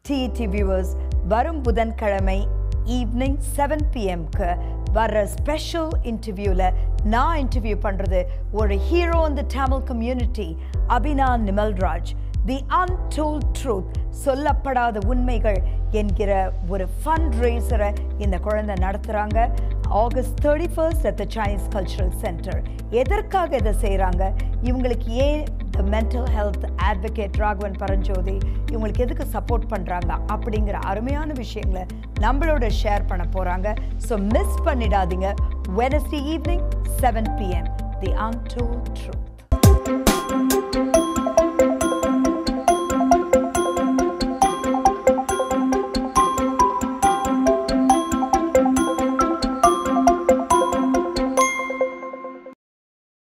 TET viewers வரும் புதன்கிழமை evening seven பிஎம்க்கு வர்ற ஸ்பெஷல் இன்டர்வியூவில் நான் இன்டர்வியூ பண்ணுறது ஒரு ஹீரோ இந்த Tamil community Abina Nimalraj the untold truth சொல்லப்படாத உண்மைகள் என்கிற ஒரு ஃபண்ட் ரேசரை இந்த குழந்தை நடத்துகிறாங்க August thirty first at the Chinese cultural centre எதற்காக இதை செய்கிறாங்க இவங்களுக்கு ஏன் the mental health advocate Raghavan Paranjothi இவங்களுக்கு எதுக்கு சப்போர்ட் பண்ணுறாங்க அப்படிங்கிற அருமையான விஷயங்களை நம்மளோட ஷேர் பண்ண போகிறாங்க ஸோ மிஸ் பண்ணிடாதீங்க Wednesday evening seven PM the untold truth